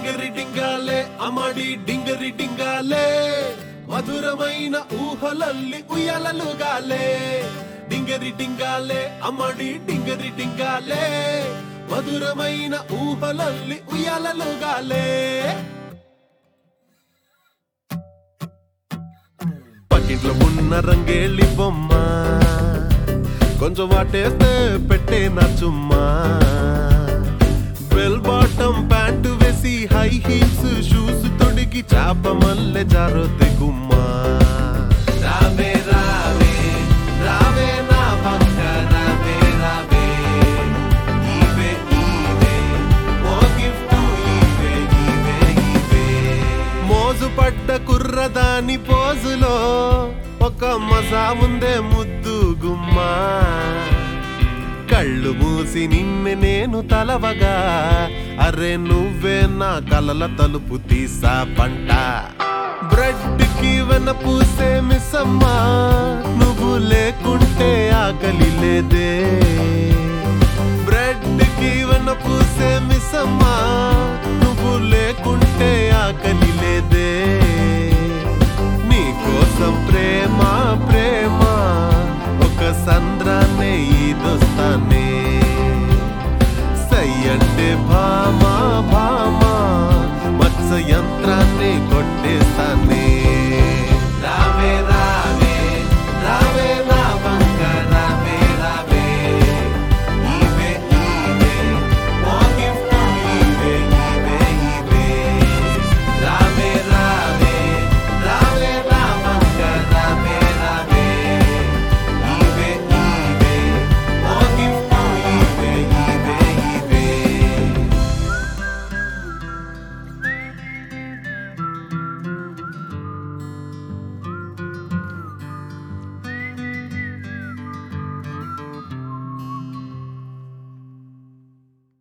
డింగరి డింగాలే అమ్మడి డింగరి డింగాలే మధురమైన ఊహలల్లి ఉయ్యాలలుగాలే డింగరి డింగాలే అమ్మడి డింగరి డింగాలే మధురమైన ఊహలల్లి ఉయ్యాలలుగాలే పక్కింట్లో ఉన్న రంగేళ్ళి బొమ్మ కొంచెం వాటేస్తే పెట్టే నా చుమ్మా బెల్ బాటం ప్యాంటు వేసి హై హీల్స్ షూస్ తొడిగి చాప మల్లె జారొద్ది గుమ్మా రావే రావే రావే నా పక్క రావే రావే ఈవే ఈవే ఓ గిఫ్ట్ ఈవే ఈవే ఈవే మోజు పడ్డ కుర్రదాని పోజులో ఒక మజా ముందే ముద్దు గుమ్మా కళ్ళు మూసి నిన్ను నేను తలవగా అరే నువ్వే నా కలల తలుపు తీసా పంట బ్రెడ్ కి వెన పూసే మిస్సమ్మా నువ్వు లేకుంటే ఆకలి లేదే బ్రెడ్ కి వెన పూసే మిస్సమ్మా నువ్వు లేకుంటే ఆకలి లేదే నీ కోసం ప్రేమ ప్రేమ ఒక సంద్రాన్నే ఈదొస్తా